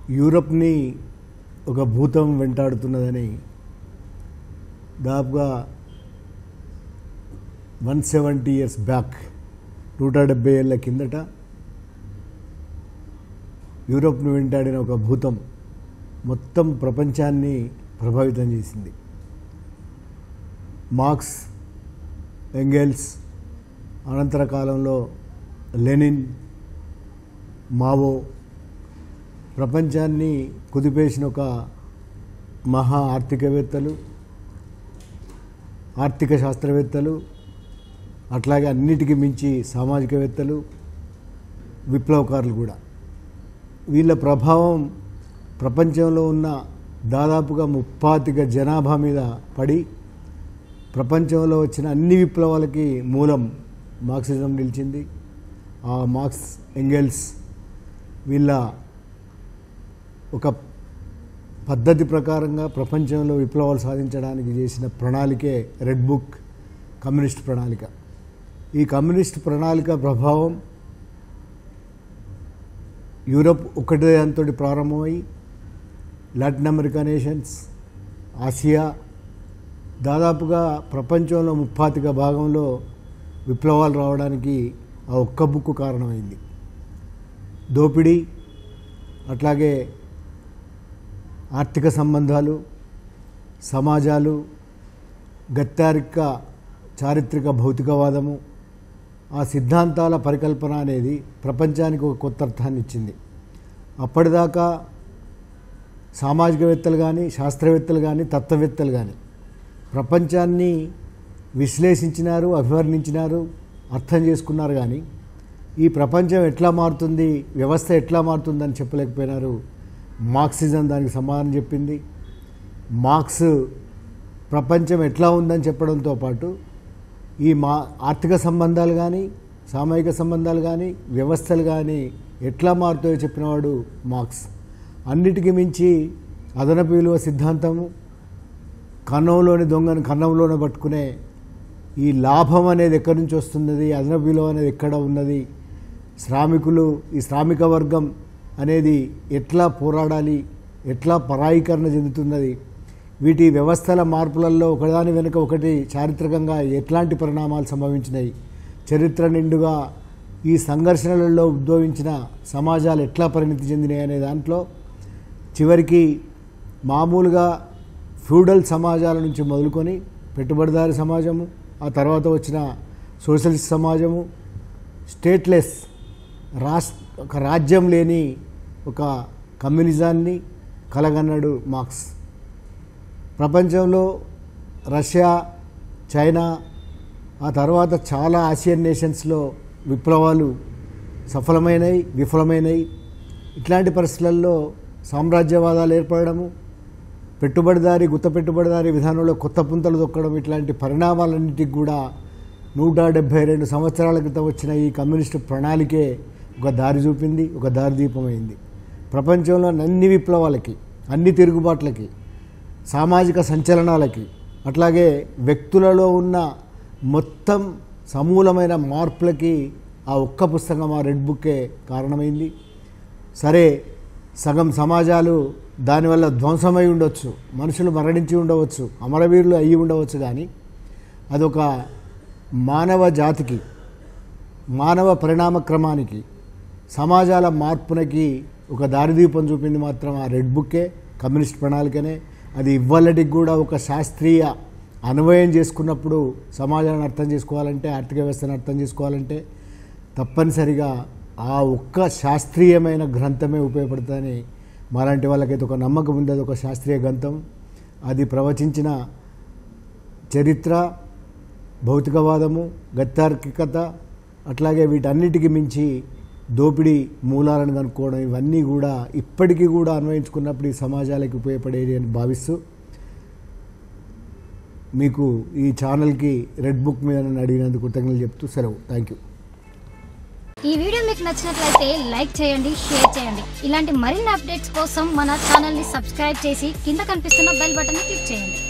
యూరప్ని ఒక భూతం వెంటాడుతున్నదని దాదాపుగా వన్ సెవెంటీ ఇయర్స్ బ్యాక్ నూట డెబ్బై ఏళ్ళ కిందట యూరోప్ను వెంటాడిన ఒక భూతం మొత్తం ప్రపంచాన్ని ప్రభావితం చేసింది మార్క్స్ ఎంగెల్స్ అనంతర కాలంలో లెనిన్ మావో ప్రపంచాన్ని కుదిపేసిన ఒక మహా ఆర్థికవేత్తలు ఆర్థిక శాస్త్రవేత్తలు అట్లాగే అన్నిటికీ మించి సామాజికవేత్తలు విప్లవకారులు కూడా వీళ్ళ ప్రభావం ప్రపంచంలో ఉన్న దాదాపుగా ముప్పాతిక జనాభా మీద పడి ప్రపంచంలో వచ్చిన అన్ని విప్లవాలకి మూలం మార్క్సిజం నిలిచింది ఆ మార్క్స్ ఎంగెల్స్ వీళ్ళ ఒక పద్ధతి ప్రకారంగా ప్రపంచంలో విప్లవాలు సాధించడానికి చేసిన ప్రణాళికే రెడ్ బుక్ కమ్యూనిస్ట్ ప్రణాళిక ఈ కమ్యూనిస్ట్ ప్రణాళిక ప్రభావం యూరప్ ఒకటే దాంతో ప్రారంభమై లాటిన్ అమెరికా నేషన్స్ ఆసియా దాదాపుగా ప్రపంచంలో ముప్పాతిక భాగంలో విప్లవాలు రావడానికి ఆ ఒక్క బుక్ కారణమైంది దోపిడీ అట్లాగే ఆర్థిక సంబంధాలు సమాజాలు గత్తారిక చారిత్రక భౌతికవాదము ఆ సిద్ధాంతాల పరికల్పన అనేది ప్రపంచానికి ఒక కొత్త అర్థాన్ని ఇచ్చింది అప్పటిదాకా సామాజికవేత్తలు కానీ శాస్త్రవేత్తలు కానీ తత్వవేత్తలు కానీ ప్రపంచాన్ని విశ్లేషించినారు అభివర్ణించినారు అర్థం చేసుకున్నారు కానీ ఈ ప్రపంచం ఎట్లా మారుతుంది వ్యవస్థ ఎట్లా మారుతుందని చెప్పలేకపోయినారు మార్క్సిజం దానికి సమాధానం చెప్పింది మార్క్స్ ప్రపంచం ఎట్లా ఉందని చెప్పడంతో పాటు ఈ మా ఆర్థిక సంబంధాలు కానీ సామాజిక సంబంధాలు కానీ వ్యవస్థలు కానీ ఎట్లా మారుతాయో చెప్పినవాడు మార్క్స్ అన్నిటికీ మించి అదనపు విలువ సిద్ధాంతము కన్నంలోని దొంగను కన్నంలోనే పట్టుకునే ఈ లాభం అనేది ఎక్కడి నుంచి వస్తున్నది అదనపు విలువ అనేది ఎక్కడ ఉన్నది శ్రామికులు ఈ శ్రామిక వర్గం అనేది ఎట్లా పోరాడాలి ఎట్లా పరాయీకరణ చెందుతున్నది వీటి వ్యవస్థల మార్పులలో ఒకదాని వెనుక ఒకటి చారిత్రకంగా ఎట్లాంటి పరిణామాలు సంభవించినాయి చరిత్ర నిండుగా ఈ సంఘర్షణలలో ఉద్భవించిన సమాజాలు ఎట్లా పరిణితి చెందినాయి అనే దాంట్లో చివరికి మామూలుగా ఫ్యూడల్ సమాజాల నుంచి మొదలుకొని పెట్టుబడిదారి సమాజము ఆ తర్వాత వచ్చిన సోషలిస్ట్ సమాజము స్టేట్లెస్ రాష్ట్ర ఒక రాజ్యం లేని ఒక కమ్యూనిజాన్ని కలగన్నాడు మార్క్స్ ప్రపంచంలో రష్యా చైనా ఆ తర్వాత చాలా ఆసియన్ నేషన్స్లో విప్లవాలు సఫలమైనవి విఫలమైనవి ఇట్లాంటి పరిస్థితులలో సామ్రాజ్యవాదాలు ఏర్పడము పెట్టుబడిదారి గుత్త పెట్టుబడిదారి విధానంలో కొత్త పుంతలు దొక్కడం ఇట్లాంటి పరిణామాలన్నిటికి కూడా నూట డెబ్భై రెండు సంవత్సరాల క్రితం వచ్చిన ఈ కమ్యూనిస్టు ప్రణాళికే ఒక దారి చూపింది ఒక దారిదీపమైంది ప్రపంచంలో అన్ని విప్లవాలకి అన్ని తిరుగుబాట్లకి సామాజిక సంచలనాలకి అట్లాగే వ్యక్తులలో ఉన్న మొత్తం సమూలమైన మార్పులకి ఆ ఒక్క పుస్తకం ఆ రెడ్ బుక్కే కారణమైంది సరే సగం సమాజాలు దానివల్ల ధ్వంసమై ఉండొచ్చు మనుషులు మరణించి ఉండవచ్చు అమరవీరులు అయ్యి ఉండవచ్చు కానీ అదొక మానవ జాతికి మానవ పరిణామ క్రమానికి సమాజాల మార్పునకి ఒక దారిదీపం చూపింది మాత్రం ఆ రెడ్ బుక్కే కమ్యూనిస్ట్ ప్రణాళికనే అది ఇవ్వాలటికి కూడా ఒక శాస్త్రీయ అన్వయం చేసుకున్నప్పుడు సమాజాన్ని అర్థం చేసుకోవాలంటే ఆర్థిక వ్యవస్థను అర్థం చేసుకోవాలంటే తప్పనిసరిగా ఆ ఒక్క శాస్త్రీయమైన గ్రంథమే ఉపయోగపడుతుందని మాలాంటి వాళ్ళకైతే ఒక నమ్మకం ఉంది అది ఒక శాస్త్రీయ గ్రంథం అది ప్రవచించిన చరిత్ర భౌతికవాదము గత్తార్కికత అట్లాగే వీటన్నిటికీ మించి దోపిడీ మూలాలను కనుక్కోవడం ఇవన్నీ కూడా ఇప్పటికీ కూడా అన్వయించుకున్నప్పుడు ఈ సమాజాలకు ఉపయోగపడేది అని భావిస్తూ మీకు ఈ ఛానల్కి రెడ్ బుక్ మీద నన్ను అడిగినందుకు కృతజ్ఞతలు చెప్తూ సెలవు థ్యాంక్ యూ ఈ వీడియో మీకు నచ్చినట్లయితే లైక్ చేయండి షేర్ చేయండి ఇలాంటి మరిన్ని అప్డేట్స్ కోసం మన ఛానల్ ని సబ్స్క్రైబ్ చేసి కింద కనిపిస్తున్న బెల్ బటన్ ని క్లిక్ చేయండి